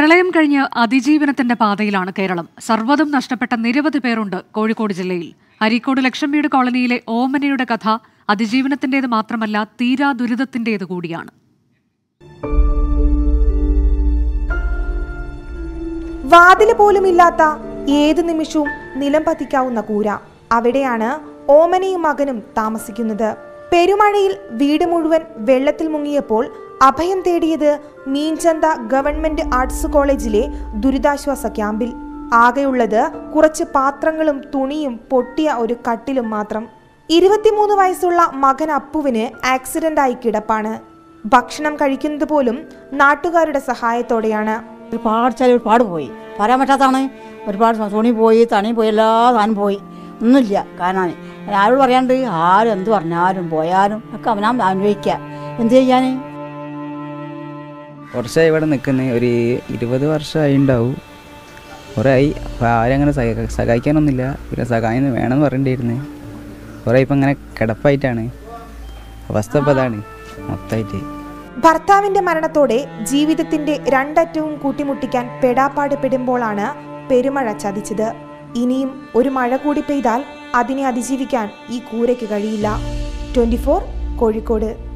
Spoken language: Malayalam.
പ്രളയം കഴിഞ്ഞ് അതിജീവനത്തിന്റെ പാതയിലാണ് കേരളം സർവ്വതും നഷ്ടപ്പെട്ട നിരവധി പേരുണ്ട് കോഴിക്കോട് ജില്ലയിൽ അരീക്കോട് ലക്ഷം വീട് കോളനിയിലെ ഓമനയുടെ കഥ അതിജീവനത്തിന്റേത് മാത്രമല്ല തീരാ ദുരിതത്തിന്റേത് കൂടിയാണ് വാതില് പോലുമില്ലാത്ത ഏത് നിമിഷവും നിലം പതിക്കാവുന്ന കൂര അവിടെയാണ് ഓമനയും മകനും താമസിക്കുന്നത് പെരുമഴയിൽ വീട് മുഴുവൻ വെള്ളത്തിൽ മുങ്ങിയപ്പോൾ അഭയം തേടിയത് മീൻചന്ത ഗവൺമെന്റ് ആർട്സ് കോളേജിലെ ദുരിതാശ്വാസ ക്യാമ്പിൽ ആകെയുള്ളത് കുറച്ച് പാത്രങ്ങളും തുണിയും പൊട്ടിയ ഒരു കട്ടിലും മാത്രം ഇരുപത്തിമൂന്ന് വയസ്സുള്ള മകൻ അപ്പുവിന് ആക്സിഡന്റായി കിടപ്പാണ് ഭക്ഷണം കഴിക്കുന്നത് പോലും നാട്ടുകാരുടെ സഹായത്തോടെയാണ് ഒരുപാട് ചില ഒരുപാട് പോയി പറയാൻ പറ്റാത്തതാണ് ഒരുപാട് തുണി പോയി തണി പോയി എല്ലാ സാധനം പോയി ഒന്നുമില്ല കാരണം ആരോട് പറയാണ്ട് ആരും എന്ത് പറഞ്ഞാലും പോയാലും ഒക്കെ അവനാ അനുഭവിക്കുക എന്ത് ചെയ്യാൻ കുറച്ചായി ഇവിടെ നിൽക്കുന്നത് ഒരു ഇരുപത് വർഷമായി ഉണ്ടാവും കുറേ ആയി അപ്പോൾ ആരങ്ങനെ സഹ- സഹായിക്കാനൊന്നുമില്ല പിന്നെ സഹായം വേണമെന്ന് പറഞ്ഞിട്ടായിരുന്നു കുറേ ഇപ്പം ഇങ്ങനെ കിടപ്പായിട്ടാണ് അവസ്ഥ ഇപ്പോൾ അതാണ് മൊത്തമായിട്ട് ഭർത്താവിന്റെ മരണത്തോടെ ജീവിതത്തിന്റെ രണ്ടറ്റവും കൂട്ടിമുട്ടിക്കാൻ പെടാപ്പാട് പെടുമ്പോഴാണ് പെരുമഴ ചതിച്ചത് ഇനിയും ഒരു മഴ കൂടി പെയ്താൽ അതിനെ അതിജീവിക്കാൻ ഈ കൂരയ്ക്ക് കഴിയില്ല ട്വന്റി കോഴിക്കോട്